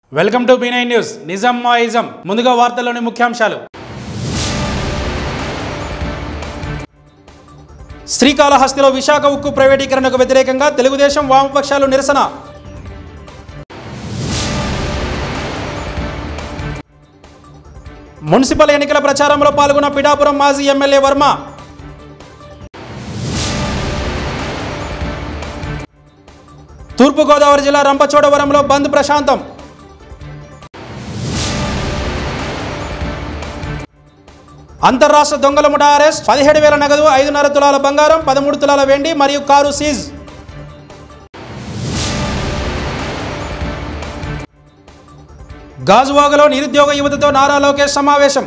Welcome to B nine news నిజం మా ism ముందుగా వార్తల్లోని ముఖ్యాంశాలు శ్రీకాళహస్తిలో విశాఖ ఉక్కు ప్రైవేటీకరణకు వ్యతిరేకంగా తెలుగుదేశం వామపక్షాలు నిరసన మున్సిపల్ ఎన్నికల ప్రచారంలో పాల్గొన్న పిఠాపురం మాజీ ఎమ్మెల్యే వర్మ తూర్పుగోదావరి జిల్లా రంపచోడవరంలో బంద్ ప్రశాంతం అంతర్రాష్ట్ర దొంగల ముఠా అరెస్ట్ పదిహేడు వేల నగదు ఐదున్నర తులాల బంగారం పదమూడు తులాల వెండి మరియు కారు సీజ్ గాజువాగలో నిరుద్యోగ యువతతో నారా లోకేష్ సమావేశం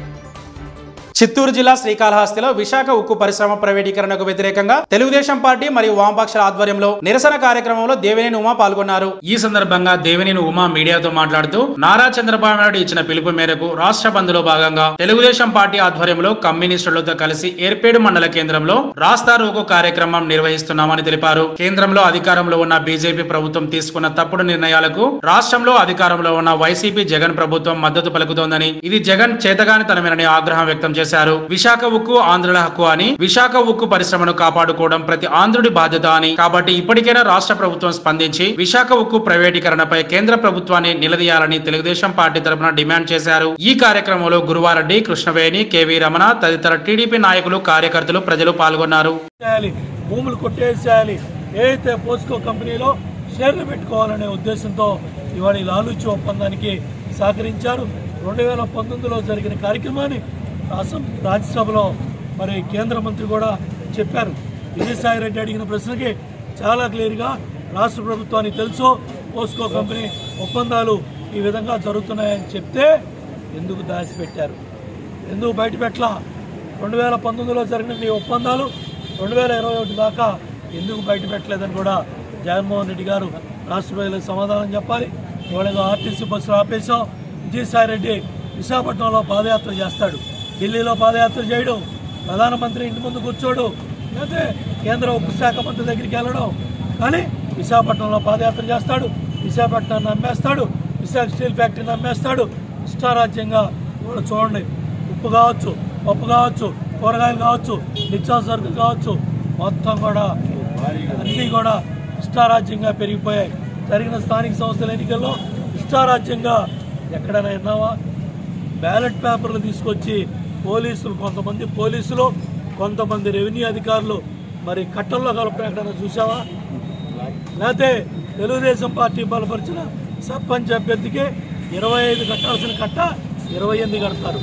చిత్తూరు జిల్లా శ్రీకాళహస్తిలో విశాఖ ఉక్కు పరిశ్రమ ప్రైవేటీకరణకు వ్యతిరేకంగా తెలుగుదేశం పార్టీ మరియు వామపక్షాల ఆధ్వర్యంలో నిరసన కార్యక్రమంలో దేవినేని ఉమా పాల్గొన్నారు ఈ సందర్భంగా దేవినేని ఉమా మీడియాతో మాట్లాడుతూ నారా చంద్రబాబు నాయుడు ఇచ్చిన పిలుపు మేరకు రాష్ట్ర బంద్ లో భాగంగా తెలుగుదేశం పార్టీ ఆధ్వర్యంలో కమ్యూనిస్టులతో కలిసి ఏర్పేడు మండల కేంద్రంలో రాస్తా రోకో కార్యక్రమం నిర్వహిస్తున్నామని తెలిపారు కేంద్రంలో అధికారంలో ఉన్న బీజేపీ ప్రభుత్వం తీసుకున్న తప్పుడు నిర్ణయాలకు రాష్ట్రంలో అధికారంలో ఉన్న వైసీపీ జగన్ ప్రభుత్వం మద్దతు పలుకుతోందని ఇది జగన్ చేతగానితనమేనని ఆగ్రహం వ్యక్తం చేశారు విశాఖ ఉక్కు ఆంధ్రుల హక్కు అని విశాఖ ఉక్కు పరిశ్రమను కాపాడుకోవడం ప్రతి ఆంధ్రుడి బాధ్యత అని కాబట్టి ఇప్పటికైనా రాష్ట్ర ప్రభుత్వం స్పందించి విశాఖ ఉక్కు ప్రైవేటీకరణపై కేంద్ర ప్రభుత్వాన్ని నిలదీయాలని తెలుగుదేశం పార్టీ తరపున డిమాండ్ చేశారు ఈ కార్యక్రమంలో గురువారెడ్డి కృష్ణవేణి కేవీ రమణ తదితర టీడీపీ నాయకులు కార్యకర్తలు ప్రజలు పాల్గొన్నారు చేయాలి భూములు కొట్టేసేయాలి ఏదైతే పోస్కో కంపెనీలో షేర్లు పెట్టుకోవాలనే ఉద్దేశంతో ఇవాళ ఈ లాలూచి ఒప్పందానికి సహకరించారు రెండు వేల పంతొమ్మిదిలో జరిగిన కార్యక్రమాన్ని రాష్ట్ర రాజ్యసభలో మరి కేంద్ర మంత్రి కూడా చెప్పారు విజయసాయి రెడ్డి అడిగిన ప్రశ్నకి చాలా క్లియర్గా రాష్ట్ర ప్రభుత్వానికి తెలుసు పోస్కో కంపెనీ ఒప్పందాలు ఈ విధంగా జరుగుతున్నాయని చెప్తే ఎందుకు దాచిపెట్టారు ఎందుకు బయట పెట్టలా రెండు వేల పంతొమ్మిదిలో జరిగిన ఈ ఒప్పందాలు రెండు వేల ఇరవై ఒకటి దాకా ఎందుకు బయట పెట్టలేదని కూడా జగన్మోహన్ రెడ్డి గారు రాష్ట్ర ప్రజలకు సమాధానం చెప్పాలి ఇవాళ ఏదో ఆర్టీసీ బస్సులు ఆపేశాం విజయసాయి రెడ్డి విశాఖపట్నంలో పాదయాత్ర చేస్తాడు ఢిల్లీలో పాదయాత్ర చేయడం ప్రధానమంత్రి ఇంటి ముందు కూర్చోడు లేకపోతే కేంద్ర ఉక్కు శాఖ మంత్రి దగ్గరికి వెళ్ళడం కానీ విశాఖపట్నంలో పాదయాత్ర చేస్తాడు విశాఖపట్నాన్ని అమ్మేస్తాడు విశాఖ స్టీల్ ఫ్యాక్టరీని అమ్మేస్తాడు ఇష్టారాజ్యంగా ఇవాళ చూడండి ఉప్పు కావచ్చు పప్పు కావచ్చు కూరగాయలు కావచ్చు నిత్యావసర సరుకులు కావచ్చు మొత్తం కూడా అన్నీ కూడా ఇష్టారాజ్యంగా పెరిగిపోయాయి జరిగిన స్థానిక సంస్థల ఎన్నికల్లో ఇష్టారాజ్యంగా ఎక్కడైనా విన్నావా బ్యాలెట్ పేపర్లు తీసుకొచ్చి పోలీసులు కొంతమంది పోలీసులు కొంతమంది రెవెన్యూ అధికారులు మరి కట్టల్లో కలపడం ఎక్కడైనా చూసావా లేకపోతే తెలుగుదేశం పార్టీ బలపరిచిన సర్పంచ్ అభ్యర్థికి ఇరవై ఐదు కట్టాల్సిన కట్ట ఇరవై ఎనిమిది కడతారు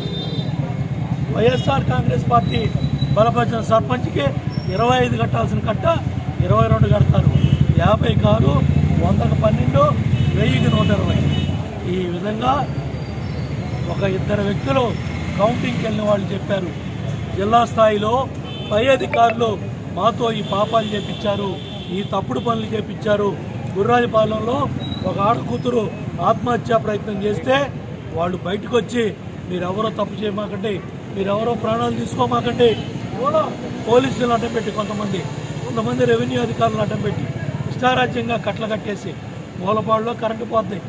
వైఎస్ఆర్ కాంగ్రెస్ పార్టీ బలపరిచిన సర్పంచ్కి ఇరవై ఐదు కట్టాల్సిన కట్ట ఇరవై రెండు కడతారు యాభై కాదు వందకు పన్నెండు వెయ్యికి నూట ఇరవై ఈ విధంగా ఒక ఇద్దరు వ్యక్తులు కౌంటింగ్కి వెళ్ళిన వాళ్ళు చెప్పారు జిల్లా స్థాయిలో పై అధికారులు మాతో ఈ పాపాలు చేపించారు ఈ తప్పుడు పనులు చేపించారు గుర్రాజపాలెంలో ఒక ఆడ కూతురు ఆత్మహత్యా ప్రయత్నం చేస్తే వాళ్ళు బయటకు వచ్చి మీరెవరో తప్పు చేయమాకండి మీరెవరో ప్రాణాలు తీసుకోమాకండి కూడా పోలీసులను అడ్డం పెట్టి కొంతమంది కొంతమంది రెవెన్యూ అధికారులను అడ్డం పెట్టి ఇష్టారాజ్యంగా కట్టలు కట్టేసి మూలపాడులో కరెంటు పోద్ది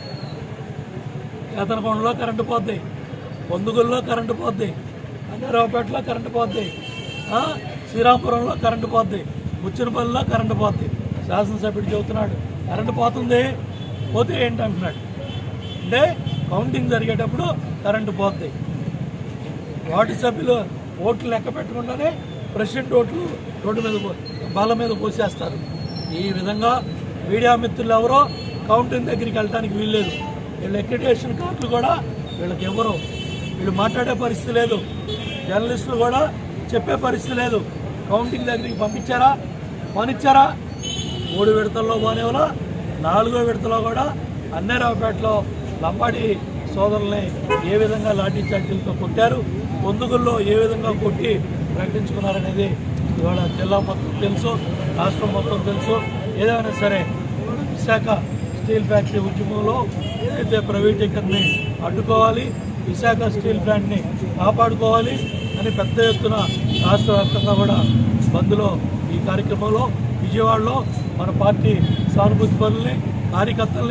కేతనకొండలో కరెంటు పోద్ది పొందుగుల్లో కరెంటు పోద్ది అన్నారావుపేటలో కరెంటు పోద్ది ఆ, శ్రీరాంపురంలో కరెంటు పోద్ది ముచ్చినపల్లిలో కరెంటు పోద్ది శాసనసభ్యుడు చెబుతున్నాడు కరెంటు పోతుంది పోతే ఏంటంటున్నాడు అంటే కౌంటింగ్ జరిగేటప్పుడు కరెంటు పోద్ది వార్డు సభ్యులు ఓట్లు లెక్క పెట్టకుండానే ప్రెసిడెంట్ ఓట్లు రోడ్డు మీద పో- బాల మీద పోసేస్తారు ఈ విధంగా మీడియా మిత్రులు ఎవరో కౌంటింగ్ దగ్గరికి వెళ్ళడానికి వీల్లేదు వీళ్ళ ఎక్రిటేషన్ కార్డులు కూడా వీళ్ళకి ఎవరు వీళ్ళు మాట్లాడే పరిస్థితి లేదు జర్నలిస్టులు కూడా చెప్పే పరిస్థితి లేదు కౌంటింగ్ దగ్గరికి పంపించారా పోనిచ్చారా మూడు విడతల్లో పోనేవలా నాలుగో విడతలో కూడా అన్నేరావుపేటలో లంబాడి సోదరుల్ని ఏ విధంగా లాఠీ చార్జీలతో కొట్టారు పొందుగుల్లో ఏ విధంగా కొట్టి ప్రకటించుకున్నారనేది ఇవాళ జిల్లా మొత్తం తెలుసు రాష్ట్రం మొత్తం తెలుసు ఏదైనా సరే విశాఖ స్టీల్ ఫ్యాక్టరీ ఉద్యమంలో ఏదైతే ప్రైవేటీకరణని అడ్డుకోవాలి విశాఖ స్టీల్ ప్లాంట్ని కాపాడుకోవాలి అని పెద్ద ఎత్తున రాష్ట్ర వ్యాప్తంగా కూడా బంద్లో ఈ కార్యక్రమంలో విజయవాడలో మన పార్టీ సానుభూతి పనుల్ని కార్యకర్తల్ని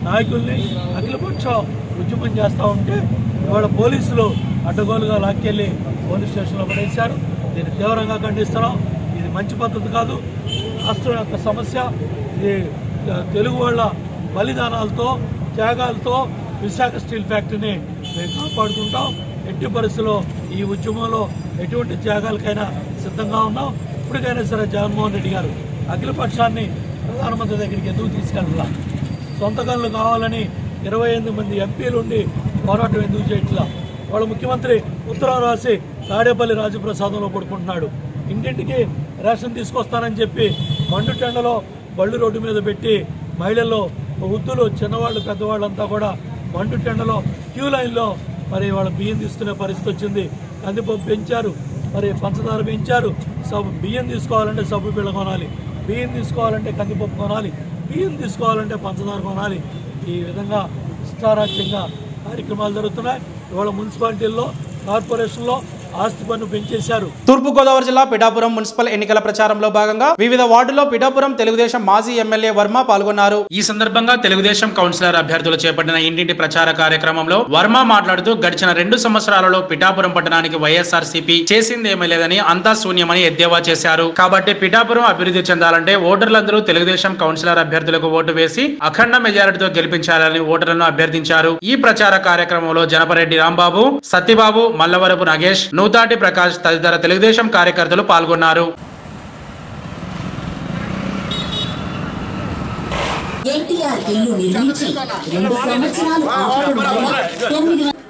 నాయకుల్ని అఖిలపక్ష ఉద్యమం చేస్తూ ఉంటే ఇవాళ పోలీసులు అడ్డగోలుగా లాక్కెళ్ళి పోలీస్ స్టేషన్లో పడేశారు దీన్ని తీవ్రంగా ఖండిస్తున్నాం ఇది మంచి పద్ధతి కాదు రాష్ట్రం యొక్క సమస్య ఇది ఆ, తెలుగు వాళ్ళ బలిదానాలతో త్యాగాలతో విశాఖ స్టీల్ ఫ్యాక్టరీని మేము కాపాడుకుంటాం ఎట్టి పరిస్థితుల్లో ఈ ఉద్యమంలో ఎటువంటి త్యాగాలకైనా సిద్ధంగా ఉన్నాం ఇప్పటికైనా సరే జగన్మోహన్ రెడ్డి గారు అఖిల పక్షాన్ని ప్రధానమంత్రి దగ్గరికి ఎందుకు తీసుకెళ్ళాల సొంత గనులు కావాలని ఇరవై ఎనిమిది మంది ఎంపీలు ఉండి పోరాటం ఎందుకు చేయట్లా వాళ్ళ ముఖ్యమంత్రి ఉత్తరం రాసి తాడేపల్లి రాజప్రసాదంలో పడుకుంటున్నాడు ఇంటింటికి రేషన్ తీసుకొస్తానని చెప్పి మండు టెండలో బళ్ళు రోడ్డు మీద పెట్టి మహిళల్లో వృద్ధులు చిన్నవాళ్ళు పెద్దవాళ్ళంతా కూడా మండు టెండలో క్యూ లైన్లో మరి వాళ్ళ బియ్యం తీసుకునే పరిస్థితి వచ్చింది కందిపప్పు పెంచారు మరి పంచదార పెంచారు సబ్బు బియ్యం తీసుకోవాలంటే సబ్బు బిళ్ళ కొనాలి బియ్యం తీసుకోవాలంటే కందిపప్పు కొనాలి బియ్యం తీసుకోవాలంటే పంచదార కొనాలి ఈ విధంగా ఇష్టారాజ్యంగా కార్యక్రమాలు జరుగుతున్నాయి ఇవాళ మున్సిపాలిటీల్లో కార్పొరేషన్లో ఆస్తి పన్ను పెంచేశారు తూర్పుగోదావరి జిల్లా పిఠాపురం మున్సిపల్ ఎన్నికల ప్రచారంలో భాగంగా వివిధ వార్డుల్లో పిఠాపురం తెలుగుదేశం మాజీ ఎమ్మెల్యే వర్మ పాల్గొన్నారు ఈ సందర్భంగా తెలుగుదేశం కౌన్సిలర్ అభ్యర్థులు చేపట్టిన ఇంటింటి ప్రచార కార్యక్రమంలో వర్మ మాట్లాడుతూ గడిచిన రెండు సంవత్సరాలలో పిఠాపురం పట్టణానికి వైఎస్ఆర్ సిపి చేసింది ఏమీ లేదని అంతా శూన్యమని ఎద్దేవా చేశారు కాబట్టి పిఠాపురం అభివృద్ధి చెందాలంటే ఓటర్లందరూ తెలుగుదేశం కౌన్సిలర్ అభ్యర్థులకు ఓటు వేసి అఖండ మెజారిటీతో గెలిపించాలని ఓటర్లను అభ్యర్థించారు ఈ ప్రచార కార్యక్రమంలో జనపరెడ్డి రాంబాబు సత్యబాబు మల్లవరపు నగేష్ నూతాటి ప్రకాష్ తదితర తెలుగుదేశం కార్యకర్తలు పాల్గొన్నారు ఎన్టీఆర్ ఇల్లు నిర్మించి రెండు సంవత్సరాలు ఆపడం వల్ల తొమ్మిది వం-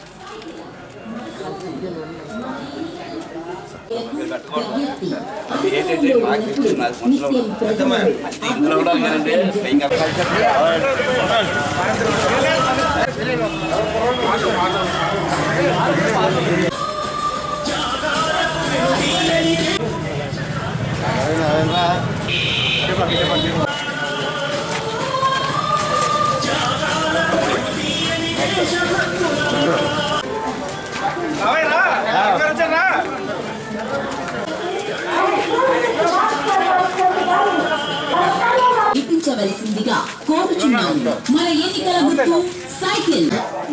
వ్యక్తి అధికారంలో ఉన్నప్పుడు నిత్యం ప్రజలను ఇప్పించవలసిందిగా కోరుచున్నాను మన ఎన్నికల గుర్తు సైకిల్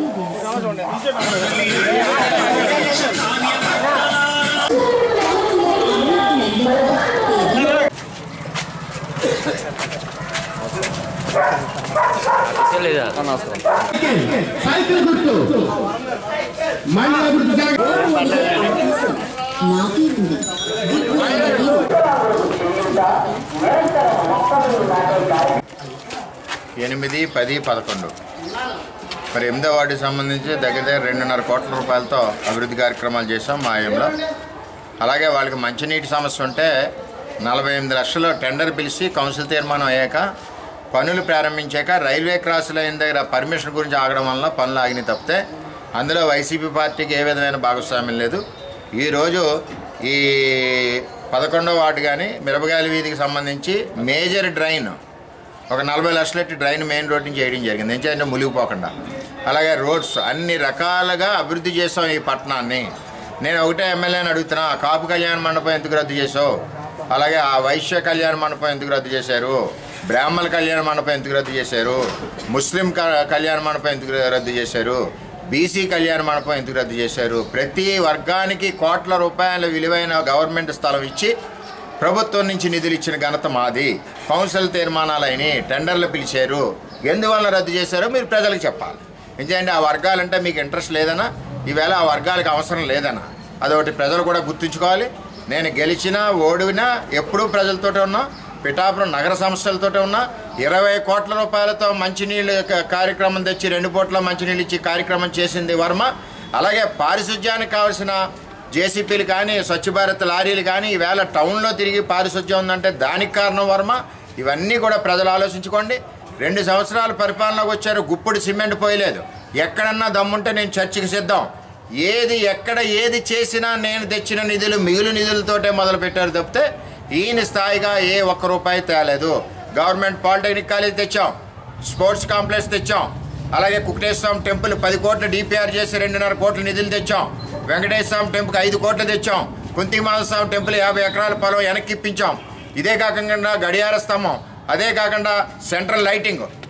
సైకిల్ గుర్తు మహిళల గుర్తు జరగ ఓటు అడిగే అవకాశం నాకే ఉంది దిక్కుమాలిన మీరు ఎనిమిది పది పదకొండు మరి ఎనిమిదో వార్డుకి సంబంధించి దగ్గర దగ్గర రెండున్నర కోట్ల రూపాయలతో అభివృద్ధి కార్యక్రమాలు చేసాం మా ఆయంలో అలాగే వాళ్ళకి మంచినీటి సమస్య ఉంటే నలభై ఎనిమిది లక్షలు టెండర్ పిలిచి కౌన్సిల్ తీర్మానం అయ్యాక పనులు ప్రారంభించాక రైల్వే క్రాస్ లైన్ దగ్గర పర్మిషన్ గురించి ఆగడం వలన పనులు ఆగినాయి తప్పితే అందులో వైసీపీ పార్టీకి ఏ విధమైన భాగస్వామ్యం లేదు ఈరోజు ఈ పదకొండో వార్డు కానీ మిరపగాయల వీధికి సంబంధించి మేజర్ డ్రైన్ ఒక నలభై లక్షలెట్టి డ్రైన్ మెయిన్ రోడ్ నుంచి వేయడం జరిగింది ఎందుకంటే మునిగిపోకుండా అలాగే రోడ్స్ అన్ని రకాలుగా అభివృద్ధి చేసాం ఈ పట్టణాన్ని నేను ఒకటే ఎమ్మెల్యేని అడుగుతున్నా ఆ కాపు కళ్యాణ మండపం ఎందుకు రద్దు చేసావు అలాగే ఆ వైశ్య కళ్యాణ మండపం ఎందుకు రద్దు చేశారు బ్రాహ్మణ కళ్యాణ మండపం ఎందుకు రద్దు చేశారు ముస్లిం క- కళ్యాణ మండపం ఎందుకు రద్దు చేశారు బీసీ కళ్యాణ మండపం ఎందుకు రద్దు చేశారు ప్రతి వర్గానికి కోట్ల రూపాయల విలువైన గవర్నమెంట్ స్థలం ఇచ్చి ప్రభుత్వం నుంచి నిధులు ఇచ్చిన ఘనత మాది కౌన్సిల్ తీర్మానాలు అయినాయి టెండర్లు పిలిచారు ఎందువల్ల రద్దు చేశారో మీరు ప్రజలకు చెప్పాలి ఎందుకంటే ఆ వర్గాలంటే మీకు ఇంట్రెస్ట్ లేదనా ఈవేళ ఆ వర్గాలకు అవసరం లేదనా అదొకటి ప్రజలు కూడా గుర్తుంచుకోవాలి నేను గెలిచినా ఓడినా ఎప్పుడూ ప్రజలతోటే ఉన్నా పిఠాపురం నగర సంస్థలతోటే ఉన్నా ఇరవై కోట్ల రూపాయలతో మంచినీళ్ళు క- కార్యక్రమం తెచ్చి రెండు పూట్ల మంచినీళ్ళు ఇచ్చి కార్యక్రమం చేసింది వర్మ అలాగే పారిశుధ్యానికి కావాల్సిన జేసీపీలు కానీ స్వచ్ఛ భారత్ లారీలు కానీ ఈవేళ టౌన్లో తిరిగి పారిశుధ్యం ఉందంటే దానికి కారణం వర్మ ఇవన్నీ కూడా ప్రజలు ఆలోచించుకోండి రెండు సంవత్సరాల పరిపాలనకు వచ్చారు గుప్పుడు సిమెంట్ పోయలేదు ఎక్కడన్నా దమ్ముంటే నేను చర్చకి సిద్ధం ఏది ఎక్కడ ఏది చేసినా నేను తెచ్చిన నిధులు మిగులు నిధులతోటే మొదలు పెట్టారు తప్పితే ఈయన స్థాయిగా ఏ ఒక్క రూపాయి తేలేదు గవర్నమెంట్ పాలిటెక్నిక్ కాలేజ్ తెచ్చాం స్పోర్ట్స్ కాంప్లెక్స్ తెచ్చాం అలాగే కుకటేశ్వర స్వామి టెంపుల్ పది కోట్ల డిపిఆర్ చేసి రెండున్నర కోట్ల నిధులు తెచ్చాం వెంకటేశ్వర స్వామి టెంపుల్కి ఐదు కోట్లు తెచ్చాం కుంతిమాల స్వామి టెంపుల్ యాభై ఎకరాల పొలం వెనక్కి ఇప్పించాం ఇదే కాకుండా గడియార స్తంభం అదే కాకుండా సెంట్రల్ లైటింగ్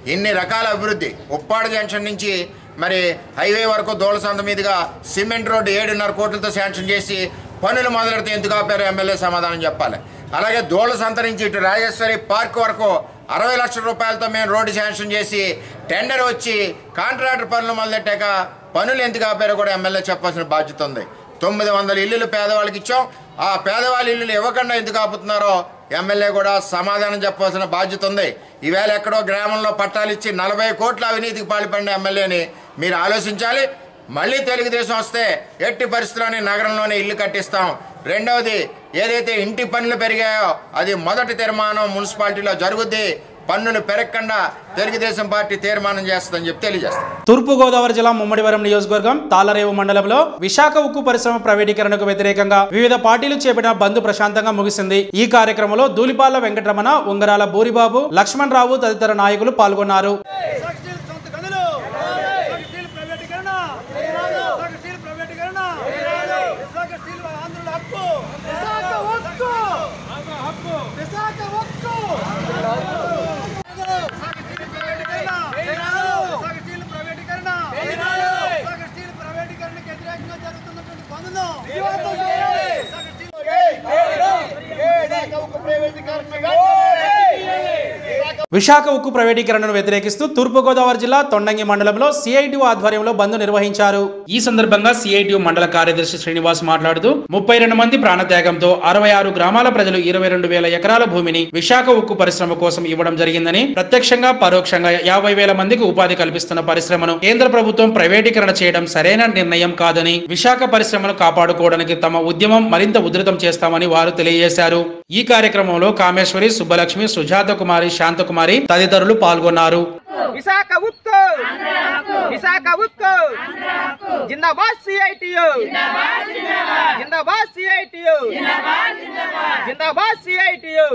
ఇన్ని రకాల అభివృద్ధి ఉప్పాడ జంక్షన్ నుంచి మరి హైవే వరకు దోళసంత మీదుగా సిమెంట్ రోడ్డు ఏడున్నర కోట్లతో శాంక్షన్ చేసి పనులు మొదలెడితే ఎందుకు ఆపారు ఎమ్మెల్యే సమాధానం చెప్పాలి అలాగే దోళసంత నుంచి ఇటు రాజేశ్వరి పార్క్ వరకు అరవై లక్షల రూపాయలతో మేము రోడ్డు శాంక్షన్ చేసి టెండర్ వచ్చి కాంట్రాక్టర్ పనులు మొదలెట్టాక పనులు ఎందుకు ఆపారో కూడా ఎమ్మెల్యే చెప్పాల్సిన బాధ్యత ఉంది తొమ్మిది వందల ఇల్లులు పేదవాళ్ళకి ఇచ్చాం ఆ పేదవాళ్ళ ఇల్లులు ఇవ్వకుండా ఎందుకు ఆపుతున్నారో ఎమ్మెల్యే కూడా సమాధానం చెప్పాల్సిన బాధ్యత ఉంది ఈవేళ ఎక్కడో గ్రామంలో పట్టాలు ఇచ్చి నలభై కోట్ల అవినీతికి పాల్పడిన ఎమ్మెల్యేని మీరు ఆలోచించాలి మళ్ళీ తెలుగుదేశం వస్తే ఎట్టి పరిస్థితుల్లోనే నగరంలోనే ఇల్లు కట్టిస్తాం రెండవది ఏదైతే ఇంటి పన్నులు పెరిగాయో అది మొదటి తీర్మానం మున్సిపాలిటీలో జరుగుద్ది పన్నులు పెరగకుండా తెలుగుదేశం పార్టీ తీర్మానం చేస్తుందని చెప్పి తెలియజేస్తాం తూర్పు గోదావరి జిల్లా ముమ్మడివరం నియోజకవర్గం తాళరేవు మండలంలో విశాఖ ఉక్కు పరిశ్రమ ప్రైవేటీకరణకు వ్యతిరేకంగా వివిధ పార్టీలు చేపట్టిన బంద్ ప్రశాంతంగా ముగిసింది ఈ కార్యక్రమంలో దూలిపాల వెంకటరమణ ఉంగరాల బూరిబాబు లక్ష్మణ్ రావు తదితర నాయకులు పాల్గొన్నారు స్టీల్ సొంత గనులు స్టీల్ ప్రైవేటీకరణ స్టీల్ ప్రైవేటీకరణ విశాఖ స్టీల్ ఆంధ్రుల హక్కు విశాఖ హక్కు హక్కు విశాఖ హక్కు విశాఖ స్టీల్ ప్రైవేటీకరణ విశాఖ స్టీల్ ప్రైవేటీకరణ విశాఖ స్టీల్ ప్రైవేటీకరణకు వ్యతిరేకంగా జరుగుతున్నటువంటి బంద్ను విశాఖ స్టీల్ విశాఖ ఉక్కు ప్రైవేటీకరణను వ్యతిరేకిస్తూ తూర్పుగోదావరి జిల్లా తొండంగి మండలంలో సిఐటియు ఆధ్వర్యంలో బంద్ నిర్వహించారు ఈ సందర్భంగా సిఐటియు మండల కార్యదర్శి శ్రీనివాస్ మాట్లాడుతూ ముప్పై రెండు మంది ప్రాణత్యాగంతో అరవై ఆరు గ్రామాల ప్రజలు ఇరవై రెండు వేల ఎకరాల భూమిని విశాఖ ఉక్కు పరిశ్రమ కోసం ఇవ్వడం జరిగిందని ప్రత్యక్షంగా పరోక్షంగా యాభై వేల మందికి ఉపాధి కల్పిస్తున్న పరిశ్రమను కేంద్ర ప్రభుత్వం ప్రైవేటీకరణ చేయడం సరైన నిర్ణయం కాదని విశాఖ పరిశ్రమను కాపాడుకోవడానికి తమ ఉద్యమం మరింత ఉధృతం చేస్తామని వారు తెలియజేశారు ఈ కార్యక్రమంలో కామేశ్వరి సుబ్బలక్ష్మి సుజాత కుమారి శాంతకుమారి తదితరులు పాల్గొన్నారు విశాఖ ఉక్కు విశాఖ ఉక్కు జిందాబాద్ సిఐటియు జిందాబాద్ సిఐటియు జిందాబాద్ సిఐటియు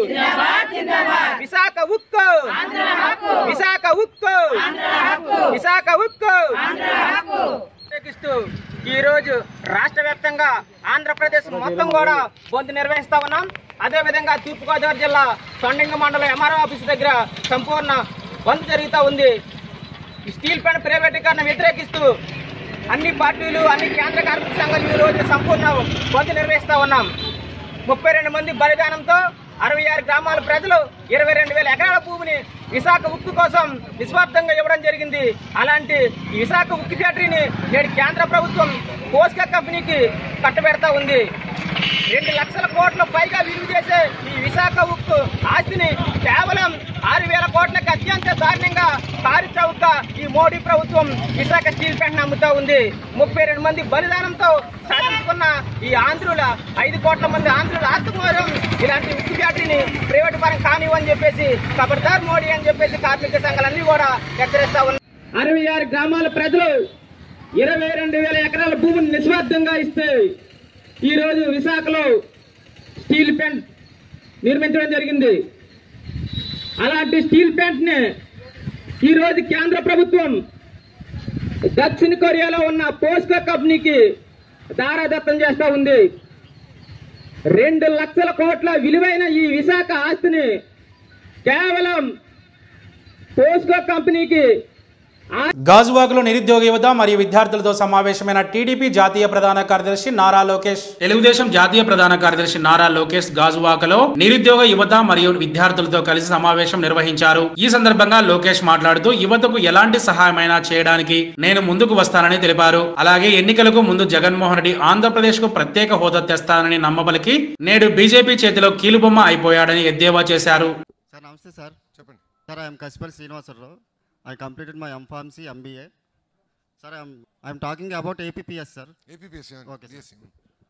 విశాఖ ఉక్కు విశాఖ ఉక్కు విశాఖ ఉక్కు వ్యతిరేకిస్తూ ఈ రోజు రాష్ట్ర వ్యాప్తంగా ఆంధ్రప్రదేశ్ మొత్తం కూడా బంద్ నిర్వహిస్తా ఉన్నాం అదే విధంగా తూర్పుగోదావరి జిల్లా తొండంగి మండలం ఎంఆర్ఓ ఆఫీస్ దగ్గర సంపూర్ణ బంద్ జరుగుతూ ఉంది ఈ స్టీల్ ప్లాంట్ ప్రైవేటీకరణ వ్యతిరేకిస్తూ అన్ని పార్టీలు అన్ని కేంద్ర కార్మిక సంఘాలు ఈ రోజు సంపూర్ణ బంద్ నిర్వహిస్తా ఉన్నాం ముప్పై రెండు మంది బలిదానంతో అరవై ఆరు గ్రామాల ప్రజలు ఇరవై రెండు వేల ఎకరాల భూమిని విశాఖ ఉక్కు కోసం నిస్వార్థంగా ఇవ్వడం జరిగింది అలాంటి ఈ విశాఖ ఉక్కు ఫ్యాక్టరీని నేడు కేంద్ర ప్రభుత్వం పోస్కా కంపెనీకి కట్టబెడతా ఉంది రెండు లక్షల కోట్ల పైగా విలువ చేసే ఈ విశాఖ ఉక్కు ఆస్తిని కేవలం ఆరు వేల కోట్లకి అత్యంత దారుణంగా కారు చౌక ఈ మోడీ ప్రభుత్వం విశాఖ స్టీల్ ప్లాంట్ అమ్ముతా ఉంది ముప్పై రెండు మంది బలిదానంతో సాధించుకున్న ఈ ఆంధ్రుల ఐదు కోట్ల మంది ఆంధ్రుల ఆత్మగౌరవం ఇలాంటి ఉక్కు ఫ్యాక్టరీని ప్రైవేట్ పరం కానివ్వని చెప్పేసి ఖబర్దార్ మోడీ అని చెప్పేసి కార్మిక సంఘాలన్నీ కూడా హెచ్చరిస్తా ఉన్నాయి అరవై ఆరు గ్రామాల ప్రజలు ఇరవై రెండు వేల ఎకరాల భూమిని నిస్వార్థంగా ఇస్తే ఈ రోజు విశాఖలో స్టీల్ ప్లాంట్ నిర్మించడం జరిగింది అలాంటి స్టీల్ ప్లాంట్ ని ఈ రోజు కేంద్ర ప్రభుత్వం దక్షిణ కొరియాలో ఉన్న పోస్కో కంపెనీకి దారాదత్తం చేస్తా ఉంది రెండు లక్షల కోట్ల విలువైన ఈ విశాఖ ఆస్తిని కేవలం పోస్కో కంపెనీకి గాజువాకలో నిరుద్యోగ యువత మరియు విద్యార్థులతో సమావేశమైన టీడీపీ జాతీయ ప్రధాన కార్యదర్శి నారా లోకేష్ తెలుగుదేశం జాతీయ ప్రధాన కార్యదర్శి నారా లోకేష్ గాజువాకలో నిరుద్యోగ యువత మరియు విద్యార్థులతో కలిసి సమావేశం నిర్వహించారు ఈ సందర్భంగా లోకేష్ మాట్లాడుతూ యువతకు ఎలాంటి సహాయమైనా చేయడానికి నేను ముందుకు వస్తానని తెలిపారు అలాగే ఎన్నికలకు ముందు జగన్మోహన్ రెడ్డి ఆంధ్రప్రదేశ్ కు ప్రత్యేక హోదా తెస్తానని నమ్మబలికి నేడు బీజేపీ చేతిలో కీలుబొమ్మ అయిపోయాడని ఎద్దేవా చేశారు సార్ నమస్తే సార్ చెప్పండి sir I'm Kasipalli Srinivasa Rao I completed my M Pharmacy MBA sir I'm I'm talking about APPS sir APPS okay sir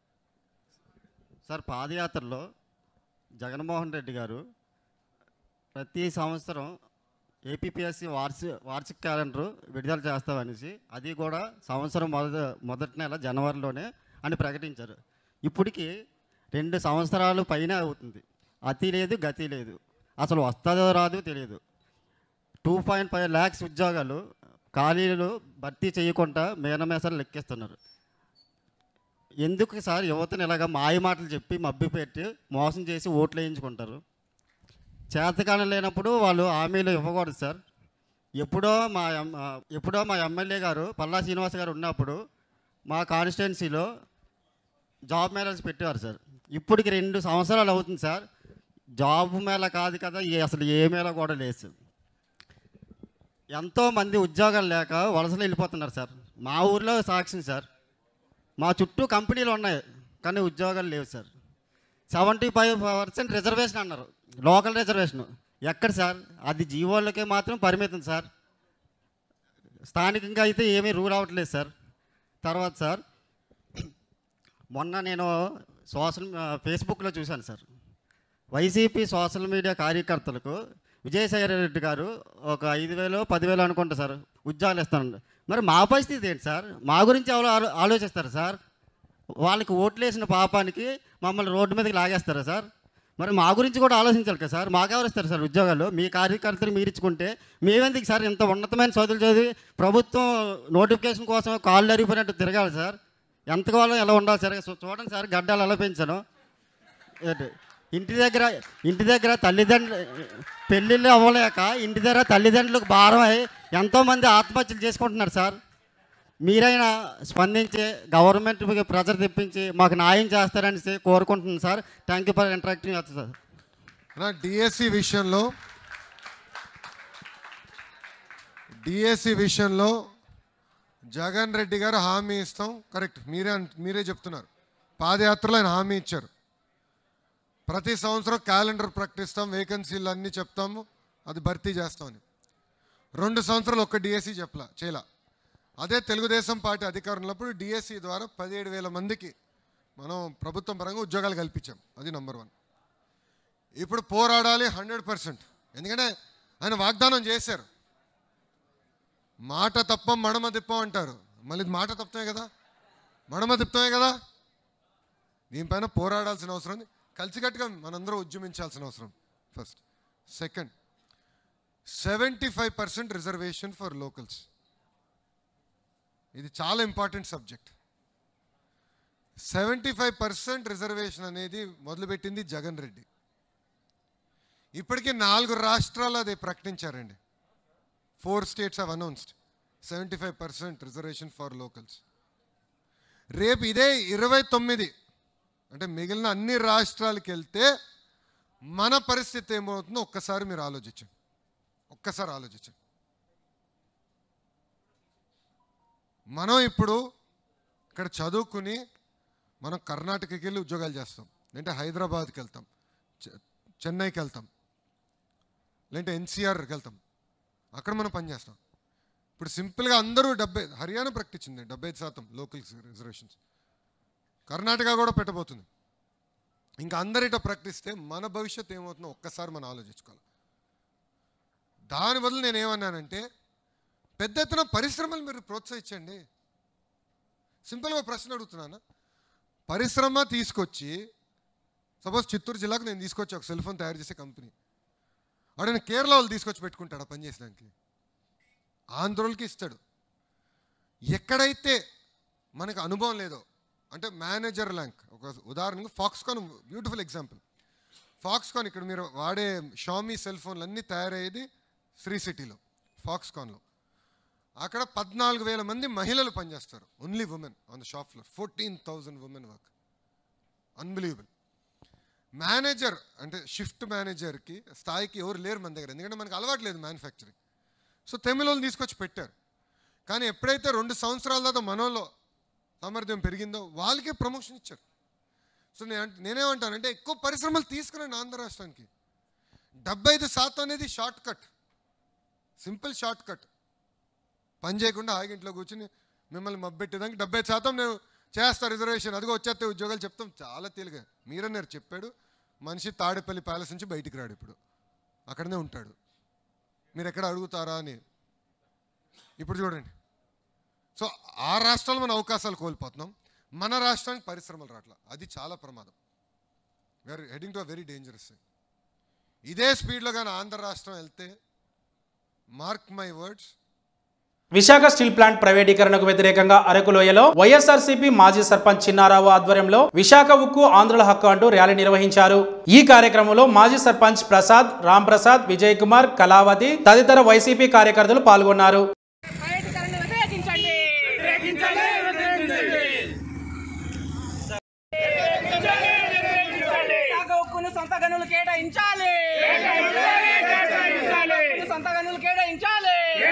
sir పాదయాత్రలో జగన్మోహన్ రెడ్డి గారు ప్రతి సంవత్సరం ఏపీపీఎస్సి వార్షిక వార్షిక క్యాలెండర్ విడుదల చేస్తామనేసి అది కూడా సంవత్సరం మొదటి మొదటి నెల జనవరిలోనే అని ప్రకటించారు ఇప్పటికి రెండు సంవత్సరాలు పైన అవుతుంది అతి లేదు గతి లేదు అసలు వస్తుందో రాదో తెలియదు టూ పాయింట్ ఫైవ్ ల్యాక్స్ ఉద్యోగాలు ఖాళీలు భర్తీ చేయకుండా మేనమేసాలు లెక్కిస్తున్నారు ఎందుకు సార్ యువతను ఇలాగ మాయ మాటలు చెప్పి మబ్బి పెట్టి మోసం చేసి ఓట్లు వేయించుకుంటారు చేతకాలం లేనప్పుడు వాళ్ళు హామీలు ఇవ్వకూడదు సార్ ఎప్పుడో మా ఎం- ఆ, ఎప్పుడో మా ఎమ్మెల్యే గారు పల్లా శ్రీనివాస్ గారు ఉన్నప్పుడు మా కాన్స్టిట్యున్సీలో జాబ్ మేళాస్ పెట్టేవారు సార్ ఇప్పటికి రెండు సంవత్సరాలు అవుతుంది సార్ జాబ్ మేళ కాదు కదా ఏ- అసలు ఏ మేళ కూడా లేదు సార్ ఎంతోమంది ఉద్యోగాలు లేక వలసలు వెళ్ళిపోతున్నారు సార్ మా ఊర్లో సాక్ష్యం సార్ మా చుట్టూ కంపెనీలు ఉన్నాయి కానీ ఉద్యోగాలు లేవు sir seventy five percent reservation అన్నారు లోకల్ రిజర్వేషన్ ఎక్కడ సార్ అది జీవోళ్ళకే మాత్రం పరిమితం సార్ స్థానికంగా అయితే ఏమీ రూల్ అవ్వట్లేదు సార్ తర్వాత సార్ మొన్న నేను సోషల్ ఫేస్బుక్లో చూశాను సార్ వైసీపీ సోషల్ మీడియా కార్యకర్తలకు విజయసాయి రెడ్డి గారు ఒక ఐదు వేలు పదివేలు అనుకుంటా సార్ ఉద్యోగాలు ఇస్తానండి మరి మా పరిస్థితి ఏంటి సార్ మా గురించి ఎవరు ఆలో- ఆలోచిస్తారు సార్ వాళ్ళకి ఓట్లేసిన పాపానికి మమ్మల్ని రోడ్డు మీదకి లాగేస్తారా సార్ మరి మా గురించి కూడా ఆలోచించాలి కదా సార్ మాకెవరు ఇస్తారు సార్ ఉద్యోగాలు మీ కార్యకర్తలు మీరు ఇచ్చుకుంటే మేమెందుకు సార్ ఇంత ఉన్నతమైన చదువులు చదివి ప్రభుత్వం నోటిఫికేషన్ కోసం కాళ్ళు అరిగిపోయినట్టు తిరగాలి సార్ ఎంత కావాలో ఎలా ఉండాలి సార్ చూ- చూడండి సార్ గడ్డాలు ఎలా పెంచాను ఏంటి? ఇంటి దగ్గర ఇంటి దగ్గర తల్లిదండ్రులు పెళ్ళిళ్ళు అవ్వలేక ఇంటి దగ్గర తల్లిదండ్రులకు భారం అయి ఎంతోమంది ఆత్మహత్యలు చేసుకుంటున్నారు సార్ మీరైనా స్పందించి గవర్నమెంట్ ప్రెజర్ తెప్పించి మాకు న్యాయం చేస్తారని కోరుకుంటున్నాను sir thank you for interacting sir నా డిఎస్సి విషయంలో డిఎస్సి విషయంలో జగన్ రెడ్డి గారు హామీ ఇస్తాం కరెక్ట్ మీరే అన్- మీరే చెప్తున్నారు పాదయాత్రలో ఆయన హామీ ఇచ్చారు ప్రతి సంవత్సరం క్యాలెండర్ ప్రకటిస్తాం వేకెన్సీలు అన్నీ చెప్తాము అది భర్తీ చేస్తామని రెండు సంవత్సరాలు ఒక్క డిఎస్సి చెప్పలా చేయలా అదే తెలుగుదేశం పార్టీ అధికారంలో డిఎస్సి ద్వారా పదిహేడు వేల మందికి మనం ప్రభుత్వం పరంగా ఉద్యోగాలు కల్పించాం అది నంబర్ వన్ ఇప్పుడు పోరాడాలి హండ్రెడ్ పర్సెంట్ ఎందుకంటే ఆయన వాగ్దానం చేశారు మాట తప్పం మడమ తిప్పం అంటారు మళ్ళీ ఇది మాట తప్పమే కదా మడమ తిప్పమే కదా దీనిపైన పోరాడాల్సిన అవసరం ఉంది కలిసికట్టుగా మనందరం ఉద్యమించాల్సిన అవసరం first second seventy five percent reservation for locals ఇది చాలా important subject seventy five percent reservation అనేది మొదలుపెట్టింది జగన్ రెడ్డి ఇప్పటికీ నాలుగు రాష్ట్రాలు అది ప్రకటించారండి four states have announced seventy five percent reservation for locals రేపు ఇదే ఇరవై తొమ్మిది అంటే మిగిలిన అన్ని రాష్ట్రాలకు వెళ్తే మన పరిస్థితి ఏమవుతుందో ఒక్కసారి మీరు ఆలోచించండి ఒక్కసారి ఆలోచించండి మనం ఇప్పుడు ఇక్కడ చదువుకుని మనం కర్ణాటకకి వెళ్ళి ఉద్యోగాలు చేస్తాం లేదంటే హైదరాబాద్కి వెళ్తాం చె- చెన్నైకి వెళ్తాం లేదంటే ఎన్సీఆర్కి వెళ్తాం అక్కడ మనం పని చేస్తాం ఇప్పుడు సింపుల్గా అందరూ డెబ్బై హర్యానా ప్రకటించింది డెబ్బై ఐదు శాతం లోకల్ రిజర్వేషన్స్ కర్ణాటక కూడా పెట్టబోతుంది ఇంకా అందరిట ప్రకటిస్తే మన భవిష్యత్తు ఏమవుతుందో ఒక్కసారి మనం ఆలోచించుకోవాలి దాని బదులు నేను ఏమన్నానంటే పెద్ద ఎత్తున పరిశ్రమలు మీరు ప్రోత్సహించండి సింపుల్గా ప్రశ్న అడుగుతున్నాను పరిశ్రమ తీసుకొచ్చి సపోజ్ చిత్తూరు జిల్లాకు నేను తీసుకొచ్చి ఒక సెల్ ఫోన్ తయారు చేసే కంపెనీ వాడు నేను కేరళ వాళ్ళు తీసుకొచ్చి పెట్టుకుంటాడు ఆ పని చేసడానికి ఆంధ్రోళ్ళకి ఇస్తాడు ఎక్కడైతే మనకు అనుభవం లేదో అంటే మేనేజర్ ల్యాంక్ ఒక ఉదాహరణకు ఫాక్స్కాన్ బ్యూటిఫుల్ ఎగ్జాంపుల్ ఫాక్స్కాన్ ఇక్కడ మీరు వాడే షామీ సెల్ ఫోన్లు అన్నీ తయారయ్యేది శ్రీ సిటీలో ఫాక్స్కాన్లో అక్కడ పద్నాలుగు వేల మంది మహిళలు పనిచేస్తారు only women on the shop floor fourteen thousand women work unbelievable manager అంటే షిఫ్ట్ మేనేజర్కి స్థాయికి ఎవరు లేరు మన దగ్గర ఎందుకంటే మనకు అలవాటు లేదు మ్యానుఫ్యాక్చరింగ్ సో తమిళోళ్ళు తీసుకొచ్చి పెట్టారు కానీ ఎప్పుడైతే రెండు సంవత్సరాల తర్వాత మనలో సామర్థ్యం పెరిగిందో వాళ్ళకే ప్రమోషన్ ఇచ్చారు సో నేను అంట- నేనేమంటానంటే ఎక్కువ పరిశ్రమలు తీసుకురండి ఆంధ్ర రాష్ట్రానికి డెబ్బై ఐదు శాతం అనేది shortcut simple shortcut పని చేయకుండా ఆగింట్లో కూర్చుని మిమ్మల్ని మబ్బెట్టేదానికి డెబ్బై ఐదు శాతం నేను చేస్తా రిజర్వేషన్ అదిగో వచ్చేస్తే ఉద్యోగాలు చెప్తాం చాలా తేలిగా మీరన్నారు చెప్పాడు మనిషి తాడేపల్లి ప్యాలెస్ నుంచి బయటికి రాడు ఇప్పుడు అక్కడనే ఉంటాడు మీరు ఎక్కడ అడుగుతారా అని ఇప్పుడు చూడండి సో ఆ రాష్ట్రాల్లో మన అవకాశాలు కోల్పోతున్నాం మన రాష్ట్రానికి పరిశ్రమలు రావట్లా అది చాలా ప్రమాదం we're heading to a very dangerous ఇదే స్పీడ్లో కానీ ఆంధ్ర రాష్ట్రం వెళ్తే mark my words Visakha steel plant ప్రైవేటీకరణకు వ్యతిరేకంగా అరకులోయలో వైఎస్ఆర్సీపీ మాజీ సర్పంచ్ చిన్నారావు ఆధ్వర్యంలో విశాఖ ఉక్కు ఆంధ్రుల హక్కు అంటూ ర్యాలీ నిర్వహించారు ఈ కార్యక్రమంలో మాజీ సర్పంచ్ ప్రసాద్ రామ్ ప్రసాద్ విజయ్ కుమార్ కళావతి తదితర వైసీపీ కార్యకర్తలు పాల్గొన్నారు విశాఖ ఉక్కును సొంత గనులు కేటాయించాలి ఉక్కును సొంత గనులు కేటాయించాలి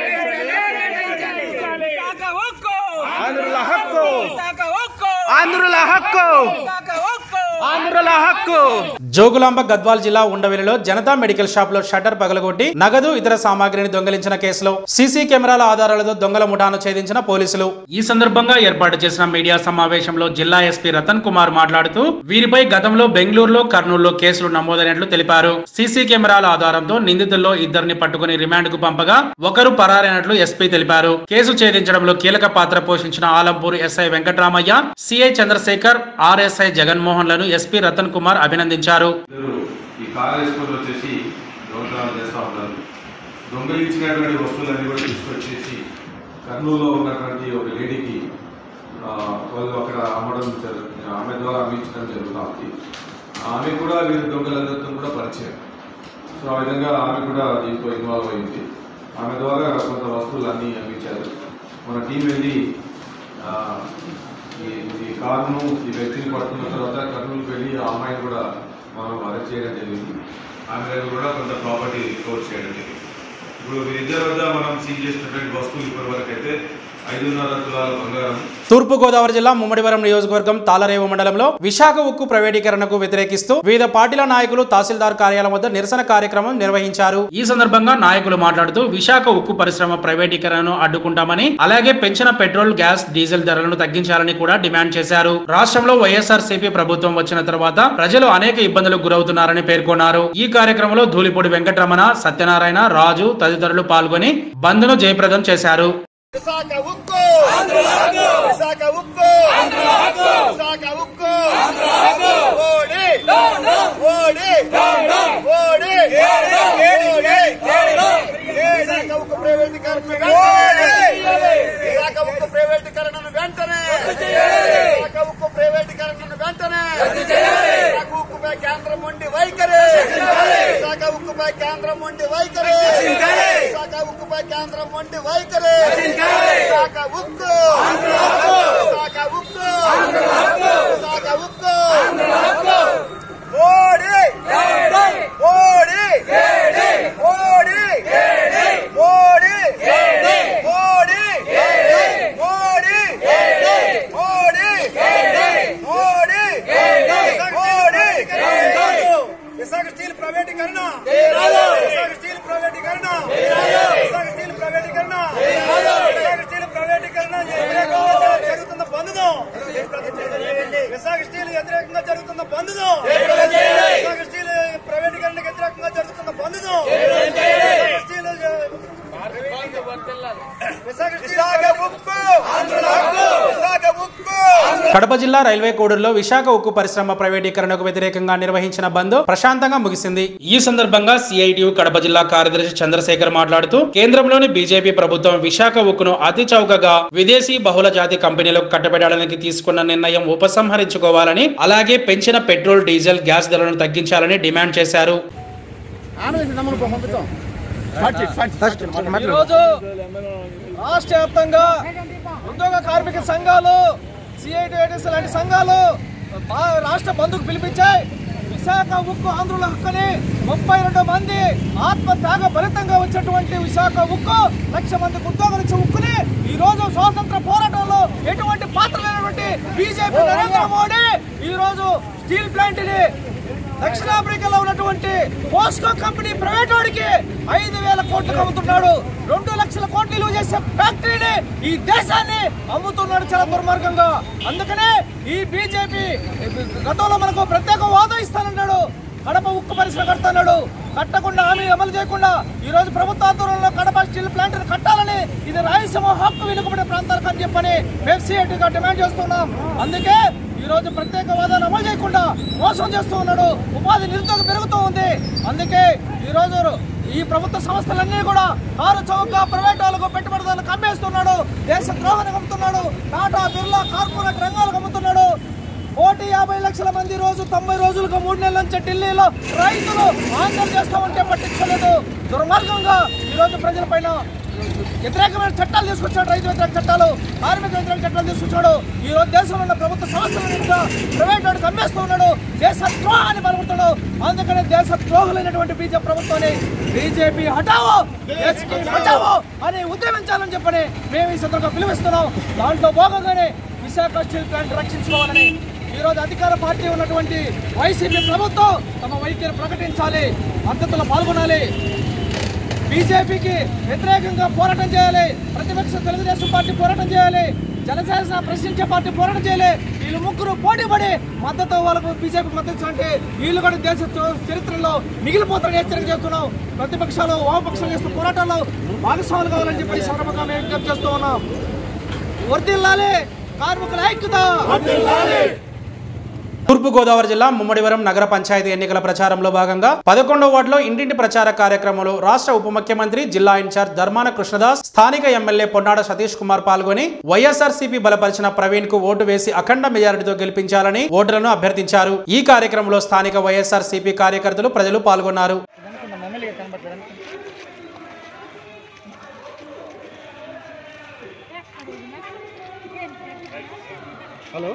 విశాఖ ఉక్కు ఆంధ్రుల హక్కు విశాఖ ఉక్కు ఆంధ్రుల హక్కు విశాఖ ఉక్కు ఆంధ్రుల హక్కు జోగులాంబ గద్వాల్ జిల్లా ఉండవెలిలో జనతా మెడికల్ షాప్ లో షట్టర్ పగలగొట్టి నగదు ఇతర సామాగ్రిని దొంగలించిన కేసులో సీసీ కెమెరాల ఆధారాలతో దొంగల ముఠాను ఛేదించిన పోలీసులు ఈ సందర్భంగా ఏర్పాటు చేసిన మీడియా సమావేశంలో జిల్లా ఎస్పీ రతన్ కుమార్ మాట్లాడుతూ వీరిపై గతంలో బెంగళూరులో కర్నూలులో కేసులు నమోదైనట్లు తెలిపారు సీసీ కెమెరాల ఆధారంతో నిందితుల్లో ఇద్దరిని పట్టుకుని రిమాండ్ కు పంపగా ఒకరు పరారైనట్లు ఎస్పీ తెలిపారు కేసు ఛేదించడంలో కీలక పాత్ర పోషించిన Alampur SI Venkatramaiah CI Chandrasekhar RSI Jaganmohan లను ఎస్పీ రతన్ కుమార్ అభినందించారు అందరూ ఈ కార్ వేసుకొని వచ్చేసి దొంగతనాలు చేస్తూ ఉంటారు దొంగలించినటువంటి వస్తువులన్నీ కూడా తీసుకొచ్చేసి కర్నూలులో ఉన్నటువంటి ఒక లేడీకి ఆ, వాళ్ళు అక్కడ అమ్మడం జరుగుతుంది ఆమె ద్వారా అమ్మించడం జరుగుతుంది ఆమె కూడా వీరి దొంగలందరితో కూడా పరిచయం సో ఆ విధంగా ఆమె కూడా దీంట్లో ఇన్వాల్వ్ అయింది ఆమె ద్వారా కొంత వస్తువులు అన్నీ అమ్మించారు మన టీం వెళ్ళి ఆ, ఈ ఈ కారును ఈ వ్యక్తిని పట్టుకున్న తర్వాత కర్నూలుకి వెళ్ళి ఆ అమ్మాయిని కూడా మనం అరెస్ట్ చేయడం జరిగింది ఆమె దగ్గర కూడా కొంత ప్రాపర్టీ రికవర్ చేయడం జరిగింది ఇప్పుడు వీరిద్దరి వద్ద మనం సీజ్ చేసినటువంటి వస్తువులు ఇప్పటి వరకు అయితే ఐదున్నర తులాల బంగారం తూర్పు గోదావరి జిల్లా ముమ్మడివరం నియోజకవర్గం తాళరేవు మండలంలో విశాఖ ఉక్కు ప్రైవేటీకరణకు వ్యతిరేకిస్తూ వివిధ పార్టీల నాయకులు తహసీల్దార్ కార్యాలయం వద్ద నిరసన కార్యక్రమం నిర్వహించారు ఈ సందర్భంగా నాయకులు మాట్లాడుతూ విశాఖ ఉక్కు పరిశ్రమ ప్రైవేటీకరణను అడ్డుకుంటామని అలాగే పెంచిన పెట్రోల్ గ్యాస్ డీజిల్ ధరలను తగ్గించాలని కూడా డిమాండ్ చేశారు రాష్ట్రంలో వైఎస్ఆర్ ప్రభుత్వం వచ్చిన తర్వాత ప్రజలు అనేక ఇబ్బందులకు గురవుతున్నారని పేర్కొన్నారు ఈ కార్యక్రమంలో ధూళిపూడి వెంకటరమణ సత్యనారాయణ రాజు తదితరులు పాల్గొని బంద్ను జయప్రదం చేశారు విశాఖ ఉక్కు విశాఖ ఉక్కు విశాఖ ఉక్కు ఓడి ఓడి ఓడి విశాఖ ఉక్కు ప్రైవేటీకరణ విశాఖ ఉక్కు ప్రైవేటీకరణను వెంటనే విశాఖ ఉక్కు ప్రైవేటీకరణను వెంటనే విశాఖ ఉక్కుపై కేంద్రం ఉండి వైఖరి విశాఖ ఉక్కుపై కేంద్రం ఉండి వైఖరి విశాఖ ఉక్కుపై కేంద్రం ఉండి వైఖరి విశాఖ ఉక్కు విశాఖ ఉక్కు విశాఖ ఉక్కు ఓడి ఓడి ఓడి ఓడి ఓడి ఓడి ఓడి ఓడి ఓడి విశాఖ స్టీల్ ప్రైవేటీకరణ విశాఖ స్టీల్ ప్రైవేటీకరణ విశాఖ స్టీల్ ప్రైవేటీకరణ విశాఖ స్టీల్ ప్రైవేటీకరణ వ్యతిరేకంగా జరుగుతున్న బంధును విశాఖ స్టీల్ వ్యతిరేకంగా జరుగుతున్న బంధును విశాఖ స్టీల్ ప్రైవేటీకరణకు వ్యతిరేకంగా జరుగుతున్న బంధును విశాఖ స్టీల్ విశాఖ విశాఖ ఉక్కు విశాఖ ఉక్కు కడప జిల్లా రైల్వే కోడూరులో విశాఖ ఉక్కు పరిశ్రమ ప్రైవేటీకరణకు వ్యతిరేకంగా నిర్వహించిన బంద్ ప్రశాంతంగా ముగిసింది ఈ సందర్భంగా సిఐటియు కడప జిల్లా కార్యదర్శి చంద్రశేఖర్ మాట్లాడుతూ కేంద్రంలోని బీజేపీ ప్రభుత్వం విశాఖ ఉక్కును అతి చౌకగా విదేశీ బహుళ జాతి కంపెనీలకు కట్టబెట్టడానికి తీసుకున్న నిర్ణయం ఉపసంహరించుకోవాలని అలాగే పెంచిన పెట్రోల్ డీజిల్ గ్యాస్ ధరలను తగ్గించాలని డిమాండ్ చేశారు ఈరోజు రాష్ట్ర వ్యాప్తంగా ఉద్యోగ కార్మిక సంఘాలు సిఐటిఐటిస్ లాంటి సంఘాలు బా- రాష్ట్ర బంధుకు పిలిపించాయి విశాఖ ఉక్కు ఆంధ్రుల హక్కుని ముప్పై రెండు మంది ఆత్మ త్యాగ ఫలితంగా వచ్చినటువంటి విశాఖ ఉక్కు లక్ష మందికి ఉద్యోగాలు ఇచ్చే ఉక్కుని ఈ రోజు స్వాతంత్ర పోరాటంలో ఎటువంటి పాత్ర లేనటువంటి బీజేపీ నరేంద్ర మోడీ ఈ రోజు స్టీల్ ప్లాంట్ ని దక్షిణాఫ్రికాలో ఉన్నటువంటి పోస్కో కంపెనీ ప్రైవేట్ వాడికి ఐదు వేల కోట్లకు అమ్ముతున్నాడు రెండు లక్షల కోట్లు విలువ చేసే ఫ్యాక్టరీని ఈ దేశాన్ని అమ్ముతున్నాడు చాలా దుర్మార్గంగా అందుకనే ఈ బీజేపీ గతంలో మనకు ప్రత్యేక హోదా ఇస్తానన్నాడు కడప ఉక్కు పరిశ్రమ కడతాడు కట్టకుండా హామీ అమలు చేయకుండా ఈ రోజు ప్రభుత్వ ఆధ్వర్యంలో కడప స్టీల్ ప్లాంట్ కట్టాలని ఇది రాయలసీమ హక్కు వెనుకబడే ప్రాంతాలకు అని చెప్పని మేము సిఐటిగా డిమాండ్ చేస్తున్నాం అందుకే ఈ రోజు ప్రత్యేక హోదాను అమలు చేయకుండా మోసం చేస్తూ ఉన్నాడు ఉపాధి నిరుద్యోగం పెరుగుతూ ఉంది అందుకే ఈ రోజు ఈ ప్రభుత్వ సంస్థలన్నీ కూడా కారు చౌక ప్రైవేట్ వాళ్ళకు పెట్టుబడిదారులకు అమ్మేస్తున్నాడు దేశ ద్రోహానికి అమ్ముతున్నాడు టాటా బిర్లా కార్పొరేట్ రంగాలకు అమ్ముతున్నాడు కోటి యాభై లక్షల మంది రోజు తొంభై రోజులకు మూడు నెలల నుంచి ఢిల్లీలో రైతులు ఆందోళన చేస్తామంటే పట్టించుకోలేదు దుర్మార్గంగా ఈరోజు ప్రజలపైన వ్యతిరేకమైన చట్టాలు తీసుకొచ్చాడు రైతు వ్యతిరేక చట్టాలు కార్మిక వ్యతిరేక చట్టాలు తీసుకొచ్చాడు ఈ రోజు దేశంలో ఉన్న ప్రభుత్వ సంస్థలను కూడా ప్రైవేట్ వాడికి అమ్మేస్తూ ఉన్నాడు దేశ ద్రోహాన్ని పలుకుతున్నాడు అందుకనే దేశ ద్రోహులైనటువంటి బీజేపీ ప్రభుత్వాన్ని బీజేపీ హటావో దేశకి బచావో అని ఉద్యమించాలని చెప్పని మేము ఈ సందర్భంగా పిలువిస్తున్నాం దాంట్లో భాగంగానే విశాఖ స్టీల్ ప్లాంట్ రక్షించుకోవాలని ఈ రోజు అధికార పార్టీ ఉన్నటువంటి వైసీపీ ప్రభుత్వం తమ వైఖరి ప్రకటించాలి మద్దతులో పాల్గొనాలి బీజేపీకి వ్యతిరేకంగా పోరాటం చేయాలి ప్రతిపక్ష తెలుగుదేశం పార్టీ పోరాటం చేయాలి జనసేన ప్రశ్నించే పార్టీ పోరాటం చేయాలి వీళ్ళు ముగ్గురు పోటీ పడి మద్దతు వాళ్ళకు బీజేపీ మద్దతు అంటే వీళ్ళు కూడా దేశ చ- చరిత్రలో మిగిలిపోతారని హెచ్చరిక చేస్తున్నాం ప్రతిపక్షాలు వామపక్షాలు చేస్తున్న పోరాటాల్లో భాగస్వాములు కావాలని చెప్పి ఈ సందర్భంగా మేము విజ్ఞప్తి చేస్తూ ఉన్నాం వర్దిల్లాలి కార్మికుల ఐక్యత తూర్పుగోదావరి జిల్లా ముమ్మడివరం నగర పంచాయతీ ఎన్నికల ప్రచారంలో భాగంగా పదకొండవ వార్డులో ఇంటింటి ప్రచార కార్యక్రమంలో రాష్ట్ర ఉప ముఖ్యమంత్రి జిల్లా ఇన్ఛార్జ్ ధర్మాన కృష్ణదాస్ స్థానిక ఎమ్మెల్యే పొన్నాడ సతీష్ కుమార్ పాల్గొని వైఎస్ఆర్సీపీ బలపరిచిన ప్రవీణ్ కు ఓటు వేసి అఖండ మెజారిటీతో గెలిపించాలని ఓటర్లను అభ్యర్థించారు ఈ కార్యక్రమంలో స్థానిక వైఎస్ఆర్సీపీ కార్యకర్తలు ప్రజలు పాల్గొన్నారు హలో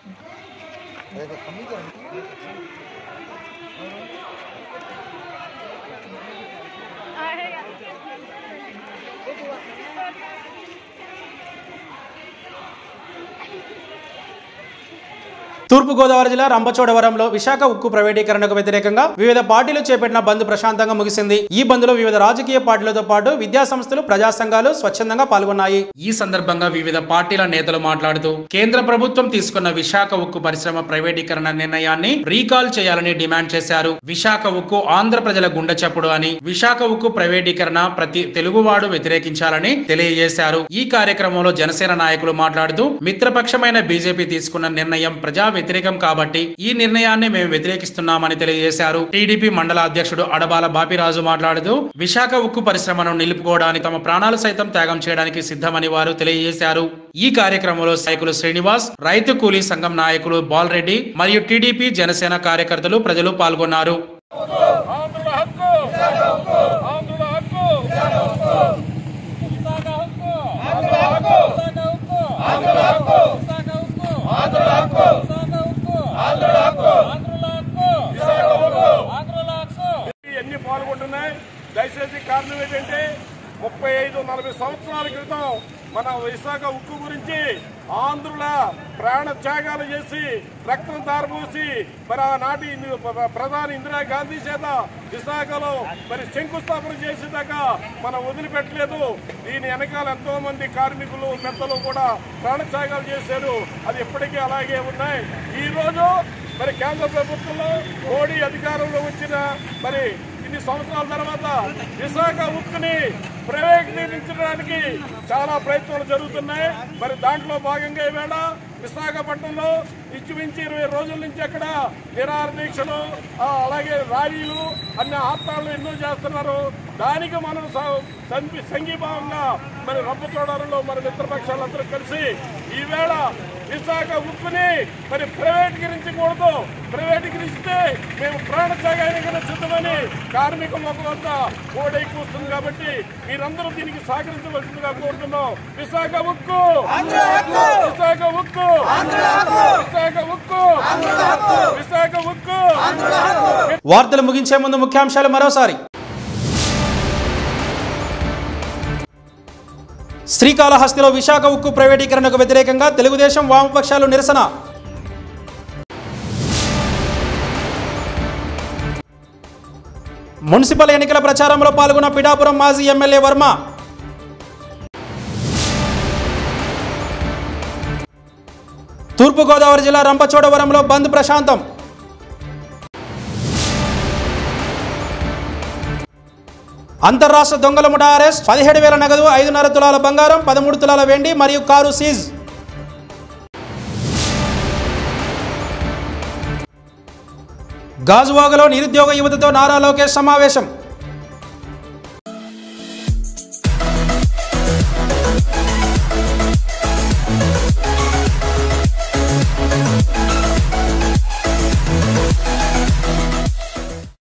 తూర్పుగోదావరి జిల్లా రంపచోడవరంలో విశాఖ ఉక్కు ప్రైవేటీకరణకు వ్యతిరేకంగా వివిధ పార్టీలు చేపట్టిన బంద్ ప్రశాంతంగా ముగిసింది ఈ బంద్లో వివిధ రాజకీయ పార్టీలతో పాటు విద్యా సంస్థలు ప్రజా సంఘాలు స్వచ్ఛందంగా పాల్గొన్నాయి ఈ సందర్భంగా వివిధ పార్టీల నేతలు మాట్లాడుతూ కేంద్ర ప్రభుత్వం తీసుకున్న విశాఖ ఉక్కు పరిశ్రమ ప్రైవేటీకరణ నిర్ణయాన్ని రీకాల్ చేయాలని డిమాండ్ చేశారు విశాఖ ఉక్కు ఆంధ్ర ప్రజల గుండె చప్పుడు అని విశాఖ ఉక్కు ప్రైవేటీకరణ ప్రతి తెలుగువాడు వ్యతిరేకించాలని తెలియజేశారు ఈ కార్యక్రమంలో జనసేన నాయకులు మాట్లాడుతూ మిత్రపక్షమైన బీజేపీ తీసుకున్న నిర్ణయం ప్రజా వ్యతిరేకం కాబట్టి ఈ నిర్ణయాన్ని మేము వ్యతిరేకిస్తున్నామని తెలియజేశారు టీడీపీ మండల అధ్యక్షుడు అడబాల బాపిరాజు మాట్లాడుతూ విశాఖ ఉక్కు పరిశ్రమను నిలుపుకోవడానికి తమ ప్రాణాలు సైతం త్యాగం చేయడానికి సిద్ధమని వారు తెలియజేశారు ఈ కార్యక్రమంలో నాయకులు శ్రీనివాస్ రైతు కూలీ సంఘం నాయకులు బాలరెడ్డి మరియు టీడీపీ జనసేన కార్యకర్తలు ప్రజలు పాల్గొన్నారు ఆంధ్రుల హక్కు ఆంధ్రుల హక్కు విశాఖ హక్కు ఆంధ్రుల హక్కు ఆంధ్రుల హక్కు ఆంధ్రుల హక్కు ఆంధ్రుల హక్కు ఆంధ్రుల హక్కు విశాఖ హక్కు ఆంధ్రుల హక్కు ఇవన్నీ పాల్గొంటున్నాయి దయచేసి కారణం ఏంటంటే ముప్పై ఐదు నలభై సంవత్సరాల క్రితం మన విశాఖ ఉక్కు గురించి ఆంధ్రుల ప్రాణ త్యాగాలు చేసి రక్తం దారపోసి మరి ఆనాటి ఇంది- ప్ర- ప్రధాని ఇందిరాగాంధీ చేత విశాఖలో మరి శంకుస్థాపన చేసేదాకా మనం వదిలిపెట్టలేదు దీని వెనకాల ఎంతో మంది కార్మికులు పెద్దలు కూడా ప్రాణ త్యాగాలు చేశారు అది ఎప్పటికీ అలాగే ఉన్నాయి ఈ రోజు మరి కేంద్ర ప్రభుత్వంలో మోడీ అధికారంలో వచ్చిన మరి ఇన్ని సంవత్సరాల తర్వాత విశాఖ ఉక్కుని ప్రైవేటీకరించడానికి చాలా ప్రయత్నాలు జరుగుతున్నాయి మరి దాంట్లో భాగంగా ఈవేళ విశాఖపట్నంలో ఇంచుమించు ఇరవై రోజుల నుంచి అక్కడ నిరాహార దీక్షలు ఆ, అలాగే ర్యాలీలు అన్ని ఆత్మాలు ఎన్నో చేస్తున్నారు దానికి మనం స- సంఘీ- సంఘీభావంగా మరి రంపచోడవరంలో మరి మిత్రపక్షాలందరూ కలిసి ఈవేళ విశాఖ ఉక్కుని మరి ప్రైవేటీకరించకూడదు ప్రైవేటీకరిస్తే మేము ప్రాణ త్యాగానికైనా సిద్ధమని కార్మిక మొక్క వద్ద ఓడై కూస్తుంది కాబట్టి మీరందరూ దీనికి సహకరించవలసిందిగా కోరుతున్నాం విశాఖ ఉక్కు విశాఖ ఉక్కు విశాఖ ఉక్కు విశాఖ ఉక్కు వార్తలు ముగించే ముందు ముఖ్యాంశాలు మరోసారి శ్రీకాళహస్తిలో విశాఖ ఉక్కు ప్రైవేటీకరణకు వ్యతిరేకంగా తెలుగుదేశం వామపక్షాలు నిరసన మున్సిపల్ ఎన్నికల ప్రచారంలో పాల్గొన్న పిఠాపురం మాజీ ఎమ్మెల్యే వర్మ తూర్పుగోదావరి జిల్లా రంపచోడవరంలో బంద్ ప్రశాంతం అంతర్రాష్ట్ర దొంగల ముఠా అరెస్ట్ పదిహేడు వేల నగదు ఐదున్నర తులాల బంగారం పదమూడు తులాల వెండి మరియు కారు సీజ్ గాజువాగలో నిరుద్యోగ యువతతో నారా లోకేష్ సమావేశం